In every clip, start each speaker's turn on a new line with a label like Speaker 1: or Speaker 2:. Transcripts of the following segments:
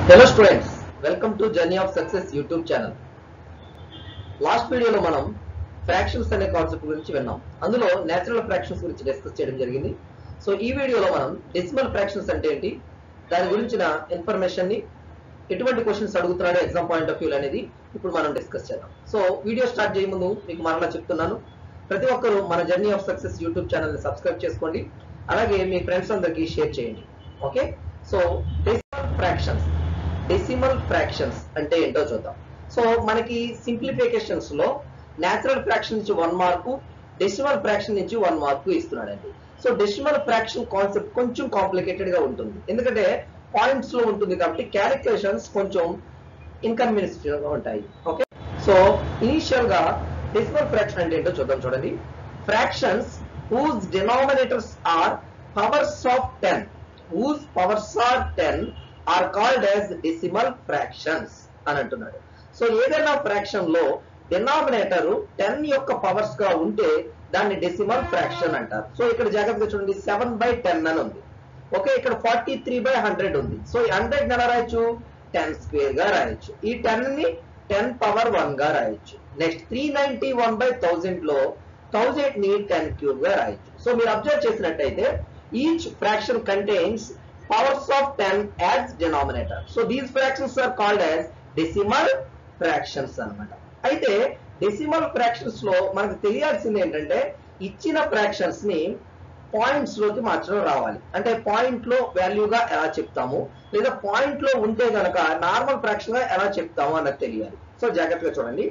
Speaker 1: Hello students welcome to journey of success YouTube channel last వీడియోలో మనం fractions అనే concept గురించి విన్నాం అందులో నేచురల్ ఫ్రాక్షన్స్ గురించి డిస్కస్ చేయడం జరిగింది సో ఈ వీడియోలో మనం డెసిమల్ ఫ్రాక్షన్స్ అంటే ఏంటి దాని గురించిన ఇన్ఫర్మేషన్ ని ఎటువంటి క్వశ్చన్స్ అడుగుతున్నాడు ఎగ్జామ్ పాయింట్ ఆఫ్ వ్యూ అనేది ఇప్పుడు మనం డిస్కస్ చేద్దాం సో వీడియో స్టార్ట్ చేయ ముందు మీకు మరలా చెప్తున్నాను ప్రతి ఒక్కరూ మన journey of success YouTube channel ని సబ్స్క్రైబ్ చేసుకోండి అలాగే మీ ఫ్రెండ్స్ అందరికీ షేర్ చేయండి okay so decimal fractions decimal fractions అంటే ఏంటో చూద్దాం సో మనకి సింప్లిఫికేషన్స్ లో నేచురల్ ఫ్రాక్షన్ నుంచి వన్ మార్కు డెసిమల్ ఫ్రాక్షన్ నుంచి వన్ మార్కు ఇస్తున్నాడండి సో డెసిమల్ ఫ్రాక్షన్ కాన్సెప్ట్ కొంచెం కాంప్లికేటెడ్ గా ఉంటుంది ఎందుకంటే పాయింట్స్ లో ఉంటుంది కాబట్టి క్యాలిక్యులేషన్స్ కొంచెం ఇన్కన్వీనియన్స్ గా ఉంటాయి ఓకే సో ఇనిషియల్ గా డెసిమల్ ఫ్రాక్షన్ అంటే ఏంటో చూద్దాం చూడండి fractions whose denominators are powers of ten whose powers are ten are called as decimal fractions అని అంటున్నాడు సో ఏదైనా ఫ్రాక్షన్ లో డినామినేటర్ టెన్ యొక్క పవర్స్ గా ఉంటే దాన్ని డెసిమల్ ఫ్రాక్షన్ అంటారు సో ఇక్కడ జాగ్రత్తగా చూడండి సెవెన్ బై టెన్ అని ఉంది ఓకే ఇక్కడ ఫార్టీ త్రీ బై హండ్రెడ్ ఉంది సో ఈ హండ్రెడ్ ఎలా రాయొచ్చు టెన్ స్క్వేర్ గా రాయొచ్చు ఈ టెన్ ని టెన్ పవర్ వన్ గా రాయొచ్చు next three ninety one by thousand లో థౌజండ్ ని టెన్ క్యూబ్ గా రాయొచ్చు సో మీరు అబ్జర్వ్ చేసినట్టయితే each fraction contains powers of ten as denominator so these fractions are called as decimal fractions అన్నమాట అయితే డెసిమల్ ఫ్రాక్షన్స్ లో మనకు తెలియాల్సింది ఏంటంటే ఇచ్చిన ఫ్రాక్షన్స్ ని పాయింట్స్ లోకి మార్చడం రావాలి అంటే పాయింట్ లో వాల్యూగా ఎలా చెప్తాము లేదా పాయింట్ లో ఉంటే గనక నార్మల్ ఫ్రాక్షన్ గా ఎలా చెప్తాము అన్నది తెలియాలి సో జాగ్రత్తగా చూడండి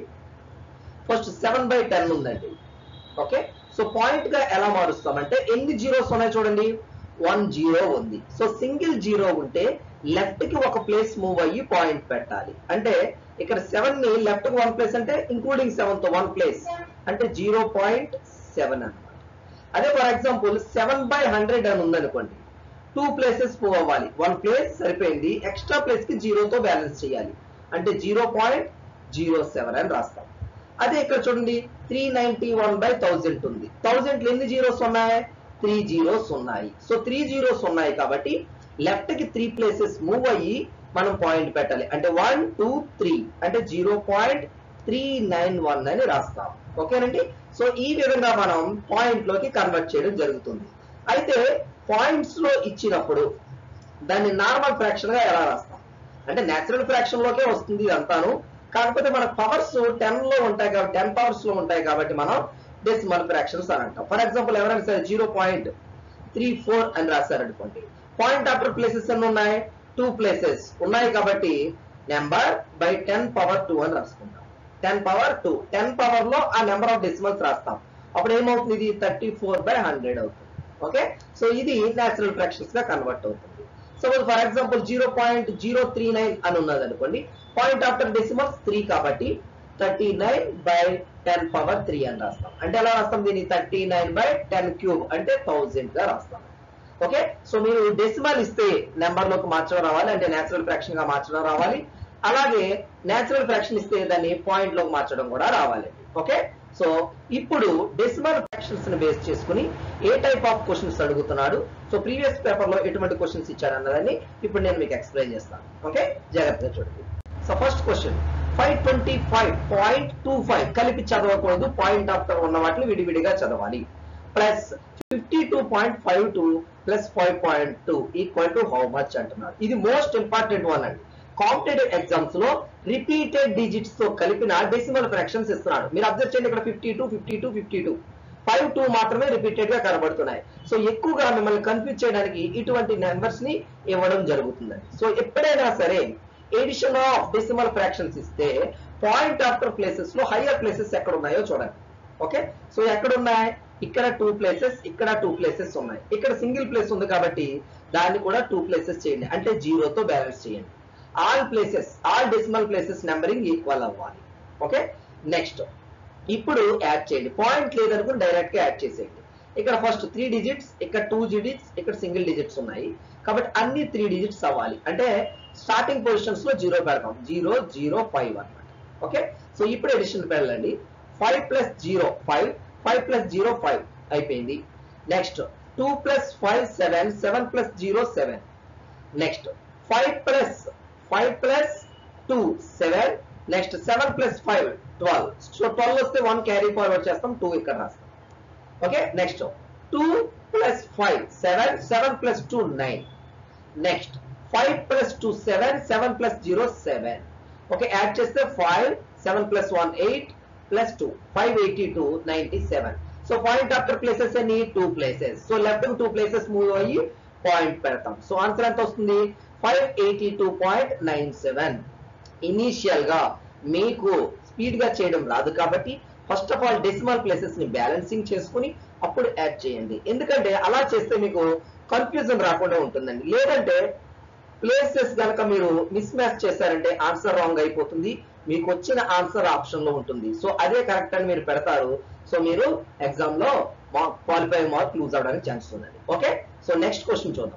Speaker 1: ఫస్ట్ సెవెన్ బై టెన్ ఉందండి ఓకే సో పాయింట్ గా ఎలా మారుస్తామంటే ఎన్ని జీరోస్ ఉన్నాయి చూడండి వన్ జీరో ఉంది సో సింగిల్ జీరో ఉంటే లెఫ్ట్ కి ఒక ప్లేస్ మూవ్ అయ్యి పాయింట్ పెట్టాలి అంటే ఇక్కడ సెవెన్ ని లెఫ్ట్ కి వన్ ప్లేస్ అంటే ఇంక్లూడింగ్ సెవెన్ తో వన్ ప్లేస్ అంటే జీరో పాయింట్ సెవెన్ అనమాట అదే for example seven by hundred అని ఉందనుకోండి టూ ప్లేసెస్ మూవ్ అవ్వాలి వన్ ప్లేస్ సరిపోయింది ఎక్స్ట్రా ప్లేస్ కి జీరోతో బ్యాలెన్స్ చేయాలి అంటే జీరో పాయింట్ జీరో సెవెన్ అని రాస్తాం అదే ఇక్కడ చూడండి three ninety one by thousand ఉంది థౌజండ్ ఎన్ని జీరోస్ ఉన్నాయి త్రీ జీరోస్ ఉన్నాయి సో త్రీ జీరోస్ ఉన్నాయి కాబట్టి లెఫ్ట్ కి త్రీ ప్లేసెస్ మూవ్ అయ్యి మనం పాయింట్ పెట్టాలి అంటే వన్ టూ త్రీ అంటే zero point three nine one అని రాస్తాం ఓకేనండి సో ఈ విధంగా మనం పాయింట్ లోకి కన్వర్ట్ చేయడం జరుగుతుంది అయితే పాయింట్స్ లో ఇచ్చినప్పుడు దాన్ని నార్మల్ ఫ్రాక్షన్ గా ఎలా రాస్తాం అంటే నేచురల్ ఫ్రాక్షన్ లోకే వస్తుంది ఇదంతాను కాకపోతే మన పవర్స్ టెన్ లో ఉంటాయి కాబట్టి టెన్ పవర్స్ లో ఉంటాయి కాబట్టి మనం డెసిమల్ ఫ్రాక్షన్స్ అని అంటాం ఫర్ ఎగ్జాంపుల్ ఎవరైనా సరే జీరో పాయింట్ త్రీ ఫోర్ అని రాశారనుకోండి పాయింట్ ఆఫ్టర్ ప్లేసెస్ ఎన్ని ఉన్నాయి టూ ప్లేసెస్ ఉన్నాయి కాబట్టి number by ten power two అని రాసుకుంటాం ten power two ten power లో ఆ నెంబర్ ఆఫ్ డెసిమల్స్ రాస్తాం అప్పుడు ఏమవుతుంది ఇది థర్టీ ఫోర్ బై హండ్రెడ్ అవుతుంది ఓకే సో ఇది నేచురల్ ఫ్రాక్షన్స్ గా కన్వర్ట్ అవుతుంది suppose for example zero point zero three nine అని ఉన్నది అనుకోండి పాయింట్ ఆఫ్టర్ డెసిమల్స్ త్రీ కాబట్టి thirty nine by ten power three అని రాస్తాం అంటే ఎలా రాస్తాం దీన్ని thirty nine by ten cube అంటే థౌజండ్ గా రాస్తాం ఓకే సో మీరు డెసిమల్ ఇస్తే నెంబర్ లోకి మార్చడం రావాలి అంటే నేచురల్ ఫ్రాక్షన్ గా మార్చడం రావాలి అలాగే నేచురల్ ఫ్రాక్షన్ ఇస్తే దాన్ని పాయింట్ లోకి మార్చడం కూడా రావాలి ఓకే సో ఇప్పుడు డెసిమల్ ఫ్రాక్షన్స్ ని బేస్ చేసుకుని ఏ టైప్ ఆఫ్ క్వశ్చన్స్ అడుగుతున్నాడు సో ప్రీవియస్ పేపర్ లో ఎటువంటి క్వశ్చన్స్ ఇచ్చాడు అన్నదాన్ని ఇప్పుడు నేను మీకు ఎక్స్ప్లెయిన్ చేస్తాను ఓకే జాగ్రత్తగా చూడండి so first question five twenty five point two five కలిపి చదవకూడదు పాయింట్ ఆఫ్టర్ ఉన్న వాటిని విడివిడిగా చదవాలి plus fifty two point five two plus five point two equal to how much అంటున్నారు ఇది మోస్ట్ ఇంపార్టెంట్ వన్ అండి కాంపిటేటివ్ ఎగ్జామ్స్ లో రిపీటెడ్ డిజిట్స్ తో కలిపిన డెసిమల్ ఫ్రాక్షన్స్ ఇస్తున్నాడు మీరు అబ్జర్వ్ చేయండి ఇక్కడ fifty two fifty two fifty two five two మాత్రమే రిపీటెడ్ గా కనబడుతున్నాయి సో ఎక్కువగా మిమ్మల్ని కన్ఫ్యూజ్ చేయడానికి ఇటువంటి నెంబర్స్ ని ఇవ్వడం జరుగుతుందండి సో ఎప్పుడైనా సరే ఎడిషన్ ఆఫ్ డెసిమల్ ఫ్రాక్షన్స్ ఇస్తే పాయింట్ ఆఫ్టర్ ప్లేసెస్ లో హయ్యర్ ప్లేసెస్ ఎక్కడ ఉన్నాయో చూడండి ఓకే సో ఎక్కడ ఉన్నాయి ఇక్కడ టూ ప్లేసెస్ ఇక్కడ టూ ప్లేసెస్ ఉన్నాయి ఇక్కడ సింగిల్ ప్లేస్ ఉంది కాబట్టి దాన్ని కూడా టూ ప్లేసెస్ చేయండి అంటే జీరోతో బ్యాలెన్స్ చేయండి all places all decimal places numbering equal అవ్వాలి ఓకే నెక్స్ట్ ఇప్పుడు యాడ్ చేయండి పాయింట్ లేదనుకుని డైరెక్ట్ గా యాడ్ చేసేయండి ఇక్కడ ఫస్ట్ త్రీ డిజిట్స్ ఇక్కడ టూ డిజిట్స్ ఇక్కడ సింగిల్ డిజిట్స్ ఉన్నాయి కాబట్టి అన్ని త్రీ డిజిట్స్ అవ్వాలి అంటే స్టార్టింగ్ పొజిషన్స్ లో జీరో పెడతాం జీరో జీరో ఫైవ్ అనమాట ఓకే సో ఇప్పుడు ఎడిషన్ వెళ్ళండి five plus zero five five plus zero five అయిపోయింది next two plus five seven seven plus zero seven next five plus five plus two seven next seven plus five twelve so twelve వస్తే one carry forward చేస్తాం two ఇక్కడ రాస్తాం okay next two plus five seven seven plus two nine next five plus two seven seven plus zero seven okay add చేస్తే five seven plus one eight plus two five eighty two ninety seven so point after places అని two places so left two places move అయ్యి point పెడతాం so answer ఎంత వస్తుంది five eighty two point nine seven initial గా మీకు speed గా చేయడం రాదు కాబట్టి first of all decimal places ని బ్యాలెన్సింగ్ చేసుకుని అప్పుడు యాడ్ చేయండి ఎందుకంటే అలా చేస్తే మీకు కన్ఫ్యూజన్ రాకుండా ఉంటుందండి లేదంటే ప్లేసెస్ కనుక మీరు మిస్ మ్యాచ్ చేశారంటే ఆన్సర్ రాంగ్ అయిపోతుంది మీకు వచ్చిన ఆన్సర్ ఆప్షన్ లో ఉంటుంది సో అదే కరెక్ట్ అని మీరు పెడతారు సో మీరు ఎగ్జామ్ లో క్వాలిఫై మార్క్ లూజ్ అవడానికి ఛాన్స్ ఉందండి ఓకే సో నెక్స్ట్ క్వశ్చన్ చూద్దాం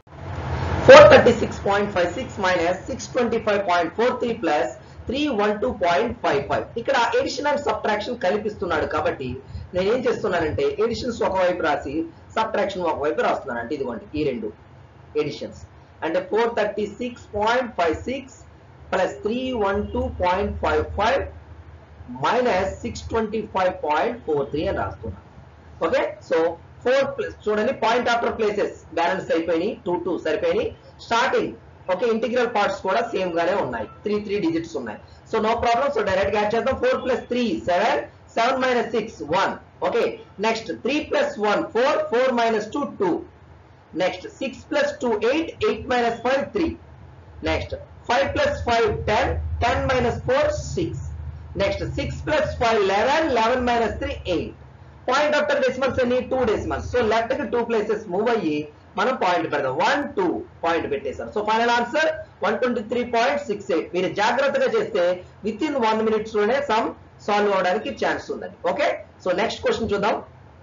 Speaker 1: four thirty six point five six minus six twenty five point four three plus three one two point five five ఇక్కడ addition and subtraction కల్పిస్తున్నాడు కాబట్టి నేను ఏం చేస్తున్నానంటే editions ఒకవైపు రాసి సబ్ట్రాక్షన్ ఒకవైపు రాస్తున్నాను అంటే ఇదిగోండి ఈ రెండు ఎడిషన్స్ అంటే four thirty six point five six plus three one two point five five minus six twenty five point four three అని రాస్తున్నాను ఓకే సో ఫోర్ ప్లస్ చూడండి పాయింట్ ఆఫ్టర్ ప్లేసెస్ బ్యాలెన్స్ అయిపోయినాయి టూ టూ సరిపోయినాయి starting okay integral parts కూడా same గానే ఉన్నాయి three three digits ఉన్నాయి so no problem so direct గా యాడ్ చేద్దాం four plus three seven seven minus six one okay next three plus one four four minus two two next six plus two eight eight minus five three next five plus five ten ten minus four six next six plus five eleven eleven minus three eight point after decimals అన్ని two decimals so left కి two places move అయ్యి మనం point పెడదాం one two point పెట్టేశారు so final answer one twenty three point six eight మీరు జాగ్రత్తగా చేస్తే with in one minutes లోనే సమ్ సాల్వ్ అవడానికి ఛాన్స్ ఉందండి ఓకే సో నెక్స్ట్ క్వశ్చన్ చూద్దాం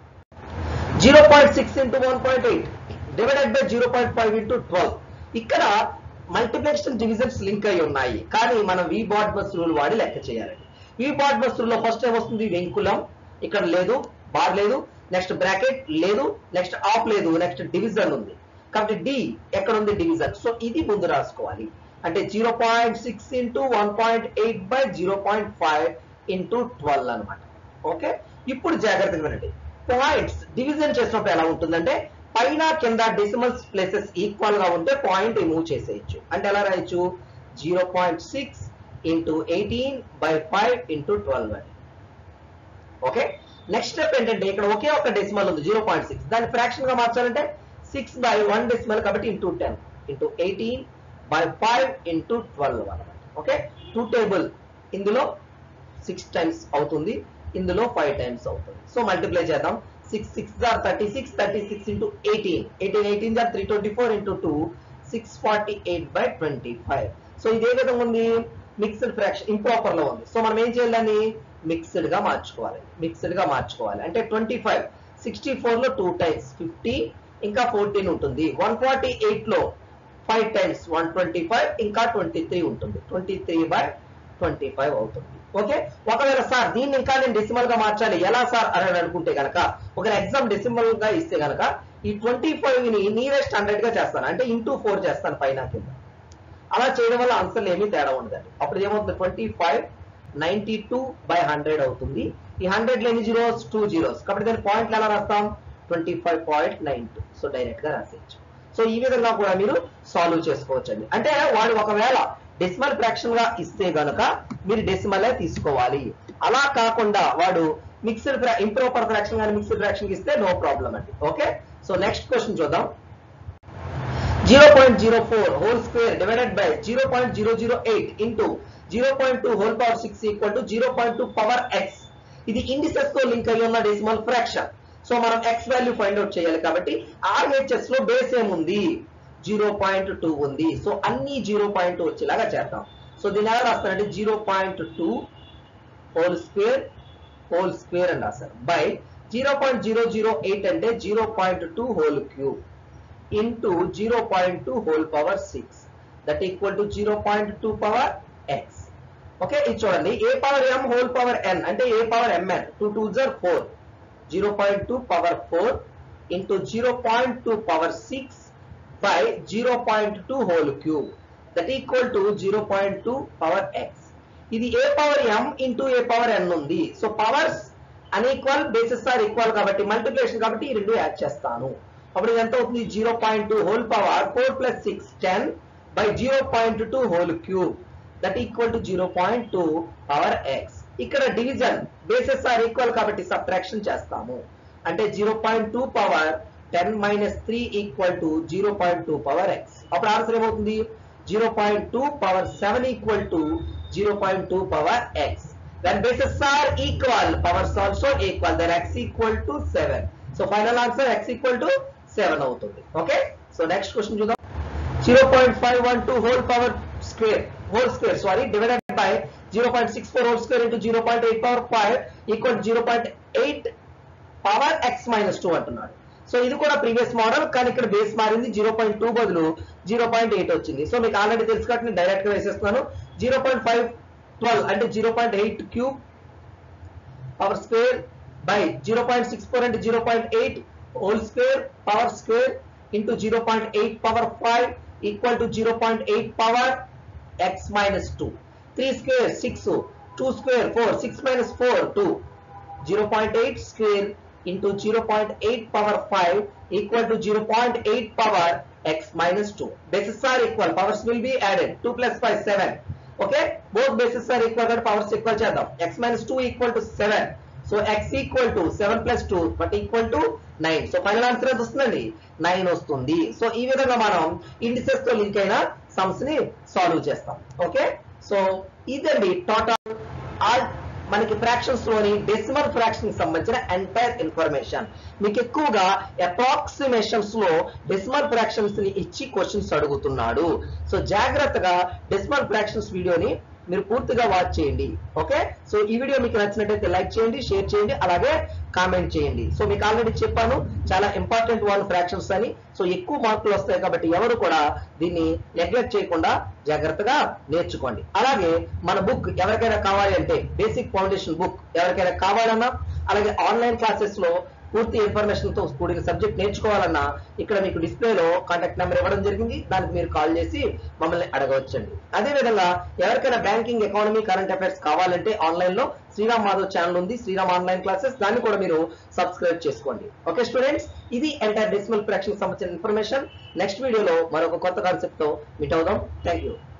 Speaker 1: zero point six into one point eight divided by zero point five into twelve ఇక్కడ multiplication divisions link అయి ఉన్నాయి కానీ మనం వి బాడ్ బస్ రూల్ వాడి లెక్క చేయాలండి వి బాడ్ బస్ రూల్ లో ఫస్ట్ ఏం వస్తుంది వెంకులం ఇక్కడ లేదు బార్ లేదు నెక్స్ట్ బ్రాకెట్ లేదు నెక్స్ట్ ఆఫ్ లేదు నెక్స్ట్ డివిజన్ ఉంది కాబట్టి డి ఎక్కడ ఉంది డివిజన్ సో ఇది ముందు రాసుకోవాలి అంటే zero point six into one point eight by zero point five into twelve అనమాట ఓకే ఇప్పుడు జాగ్రత్తగా వినండి పాయింట్స్ డివిజన్ చేసినప్పుడు ఎలా ఉంటుందంటే పైన కింద డెసిమల్స్ ప్లేసెస్ ఈక్వల్ గా ఉంటే పాయింట్ మూవ్ చేసేయచ్చు అంటే ఎలా రాయొచ్చు zero point six into eighteen by five into twelve అని ఓకే నెక్స్ట్ స్టెప్ ఏంటంటే ఇక్కడ ఒకే ఒక డెసిమల్ ఉంది జీరో పాయింట్ సిక్స్ దాన్ని ఫ్రాక్షన్ గా మార్చాలంటే సిక్స్ బై వన్ డెసిమల్ కాబట్టి into ten into eighteen by five into twelve అనమాట ఓకే టూ టేబుల్ ఇందులో సిక్స్ టైమ్స్ అవుతుంది ఇందులో ఫైవ్ టైమ్స్ అవుతుంది సో మల్టిప్లై చేద్దాం సిక్స్ సిక్స్ జార్ thirty six thirty six into eighteen eighteen eighteen jar three twenty four into two six forty eight by twenty five so ఇది ఏ విధంగా ఉంది మిక్స్డ్ ఫ్రాక్షన్ ఇంప్రాపర్ లో ఉంది సో మనం ఏం చేయాలని మిక్స్డ్ గా మార్చుకోవాలి మిక్స్డ్ గా మార్చుకోవాలి అంటే ట్వంటీ ఫైవ్ సిక్స్టీ ఫోర్ లో టూ టైమ్స్ ఫిఫ్టీ ఇంకా ఫోర్టీన్ ఉంటుంది వన్ ఫార్టీ ఎయిట్ లో five times one twenty five ఇంకా ట్వంటీ త్రీ ఉంటుంది twenty three by twenty five అవుతుంది ఓకే ఒకవేళ సార్ దీన్ని ఇంకా నేను డెసిమల్ గా మార్చాలి ఎలా సార్ అని అనుకుంటే గనక ఒక ఎగ్జామ్ డెసిమల్ గా ఇస్తే గనక ఈ ట్వంటీ ఫైవ్ ని నియరెస్ట్ హండ్రెడ్ గా చేస్తాను అంటే ఇంటూ ఫోర్ చేస్తాను పైన కింద అలా చేయడం వల్ల ఆన్సర్లు ఏమీ తేడా ఉండదండి అప్పుడు ఏమవుతుంది twenty five ninety two by hundred అవుతుంది ఈ హండ్రెడ్ లో ఎన్ని జీరోస్ టూ జీరోస్ కాబట్టి దాని పాయింట్లు ఎలా రాస్తాం twenty five point nine two so direct గా రాసేయచ్చు సో ఈ విధంగా కూడా మీరు సాల్వ్ చేసుకోవచ్చు అండి అంటే వాడు ఒకవేళ డెసిమల్ ఫ్రాక్షన్ గా ఇస్తే గనుక మీరు డెసిమలే తీసుకోవాలి అలా కాకుండా వాడు మిక్స్డ్ ఇంప్రాపర్ ఫ్రాక్షన్ కానీ మిక్స్డ్ ఫ్రాక్షన్ ఇస్తే నో ప్రాబ్లం అండి ఓకే సో నెక్స్ట్ క్వశ్చన్ చూద్దాం zero point zero four whole square divided by zero point zero zero eight into zero point two whole power six equal to zero point two power x ఇది indices తో link అయి ఉన్న decimal fraction so మనం x value find out చేయాలి కాబట్టి RHS లో base ఏముంది zero point two ఉంది సో అన్ని జీరో పాయింట్ వచ్చేలాగా చేద్దాం సో దీని ఎలా రాస్తారంటే zero point two whole square whole square అని రాస్తారు by zero point zero zero eight అంటే zero point two whole cube into zero point two whole power six that equal to zero point two power x okay ఇది చూడండి a power m whole power n అంటే a power m n two two జర్ four zero point two power four into zero point two power six by zero point two whole cube that equal to zero point two power x ఇది a power m into a power n ఉంది so powers unequal bases are equal కాబట్టి multiplication కాబట్టి ఈ రెండు add చేస్తాను అప్పుడు ఇది ఎంత అవుతుంది zero point two whole power four plus six ten by zero point two whole cube that equal to zero point two power x ఇక్కడ డివిజన్ బేసెస్ ఆర్ ఈక్వల్ కాబట్టి సబ్ట్రాక్షన్ చేస్తాము అంటే zero point two power ten minus three equal to zero point two power x అప్పుడు answer ఏమవుతుంది zero point two power seven equal to zero point two power x when bases are equal powers also equal then x equal to seven so final answer x equal to seven అవుతుంది okay so next question చూద్దాం zero point five one two whole power square whole square sorry divided by zero point six four whole square into zero point eight power five equal zero point eight power x minus two అంటున్నాడు so ఇది కూడా previous model కానీ ఇక్కడ base మారింది zero point two బదులు zero point eight వచ్చింది so మీకు already తెలుసు కాబట్టి నేను డైరెక్ట్ గా వేసేస్తున్నాను జీరో పాయింట్ ఫైవ్ ట్వెల్వ్ అంటే zero point eight cube power square by zero point six four అంటే zero point eight whole square power square into zero point eight power five equal to zero point eight power x minus two three square six two square four six minus four two zero point eight square into 0.8 power 5 equal to 0.8 power x minus 2. Bases are equal. Powers will be added. 2 plus 5, 7. Okay? Both bases are equal and powers equal చేద్దాం. x minus 2 equal to 7. So x equal to 7 plus 2 but equal to 9. So final answer ఎంత వస్తుందండి 9 వస్తుంది. So ఈ విధంగా మనం indices తో link అయిన sums ని సాల్వ్ చేస్తాం. ఓకే సో ఇదండి టోటల్ ఆల్ మనకి ఫ్రాక్షన్స్ లోని డెసిమల్ ఫ్రాక్షన్ సంబంధించిన ఎంటైర్ ఇన్ఫర్మేషన్ మీకు ఎక్కువగా అప్రాక్సిమేషన్స్ లో డెసిమల్ ఫ్రాక్షన్స్ ని ఇచ్చి క్వశ్చన్స్ అడుగుతున్నాడు సో జాగ్రత్తగా డెసిమల్ ఫ్రాక్షన్స్ వీడియోని మీరు పూర్తిగా వాచ్ చేయండి ఓకే సో ఈ వీడియో మీకు నచ్చినట్టయితే లైక్ చేయండి షేర్ చేయండి అలాగే కామెంట్ చేయండి సో మీకు ఆల్రెడీ చెప్పాను చాలా ఇంపార్టెంట్ వన్ ఫ్రాక్షన్స్ అని సో ఎక్కువ మార్కులు వస్తాయి కాబట్టి ఎవరు కూడా దీన్ని నెగ్లెక్ట్ చేయకుండా జాగ్రత్తగా నేర్చుకోండి అలాగే మన బుక్ ఎవరికైనా కావాలి అంటే బేసిక్ ఫౌండేషన్ బుక్ ఎవరికైనా కావాలన్నా అలాగే ఆన్లైన్ క్లాసెస్ లో పూర్తి ఇన్ఫర్మేషన్ తో కూడిన సబ్జెక్ట్ నేర్చుకోవాలన్నా ఇక్కడ మీకు డిస్ప్లేలో కాంటాక్ట్ నెంబర్ ఇవ్వడం జరిగింది దానికి మీరు కాల్ చేసి మమ్మల్ని అడగవచ్చండి అదే విధంగా ఎవరికైనా బ్యాంకింగ్ ఎకానమీ కరెంట్ అఫైర్స్ కావాలంటే ఆన్లైన్ లో శ్రీరామ్ మాధవ్ ఛానల్ ఉంది శ్రీరామ్ ఆన్లైన్ క్లాసెస్ దాన్ని కూడా మీరు సబ్స్క్రైబ్ చేసుకోండి ఓకే స్టూడెంట్స్ ఇది ఎంటైర్ డెసిమల్ ఫ్రాక్షన్ సంబంధించిన ఇన్ఫర్మేషన్ నెక్స్ట్ వీడియోలో మరొక కొత్త కాన్సెప్ట్ తో మీట్ అవుదాం థ్యాంక్ యూ